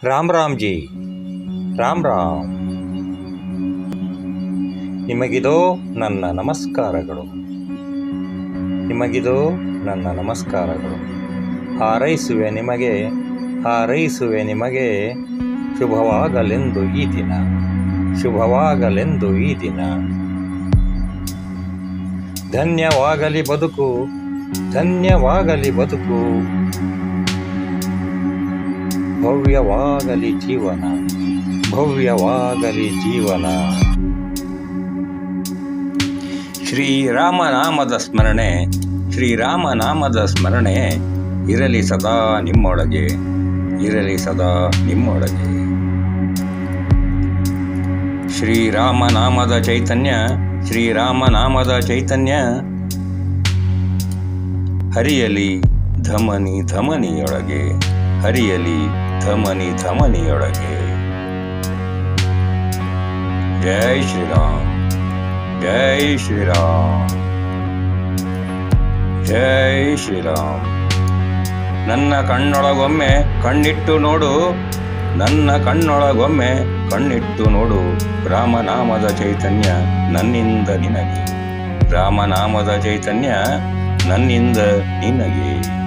ರಾಮ್ ರಾಮ್ ಜಿ ರಾಮ್ ರಾಮ್ ನಿಮಗಿದೋ ನನ್ನ ನಮಸ್ಕಾರಗಳು ನಿಮಗಿದೋ ನನ್ನ ನಮಸ್ಕಾರಗಳು ಹಾರೈಸುವೆ ನಿಮಗೆ ಹಾರೈಸುವೆ ನಿಮಗೆ ಶುಭವಾಗಲೆಂದು ಈ ದಿನ ಶುಭವಾಗಲೆಂದು ಈ ದಿನ ಧನ್ಯವಾಗಲಿ ಬದುಕು ಧನ್ಯವಾಗಲಿ ಬದುಕು ಭವ್ಯವಾಗಲಿ ಜೀವನ ಭವ್ಯವಾಗಲಿ ಜೀವನ ಶ್ರೀರಾಮನಾಮದ ಸ್ಮರಣೆ ಶ್ರೀರಾಮನಾಮದ ಸ್ಮರಣೆ ಇರಲಿ ಸದಾ ನಿಮ್ಮೊಳಗೆ ಇರಲಿ ಸದಾ ನಿಮ್ಮೊಳಗೆ ಶ್ರೀರಾಮನಾಮದ ಚೈತನ್ಯ ಶ್ರೀರಾಮನಾಮದ ಚೈತನ್ಯ ಹರಿಯಲಿ ಧಮನಿ ಧಮನಿಯೊಳಗೆ ಹರಿಯಲಿ ಧಮನಿ ಧಮನಿಯೊಳಗೆ ಜೈ ಶ್ರೀರಾಮ್ ಜೈ ಶ್ರೀರಾಮ್ ಜೈ ಶ್ರೀರಾಮ್ ನನ್ನ ಕಣ್ಣೊಳಗೊಮ್ಮೆ ಕಣ್ಣಿಟ್ಟು ನೋಡು ನನ್ನ ಕಣ್ಣೊಳಗೊಮ್ಮೆ ಕಣ್ಣಿಟ್ಟು ನೋಡು ರಾಮನಾಮದ ಚೈತನ್ಯ ನನ್ನಿಂದ ನಿನಗೆ ರಾಮನಾಮದ ಚೈತನ್ಯ ನನ್ನಿಂದ ನಿನಗೆ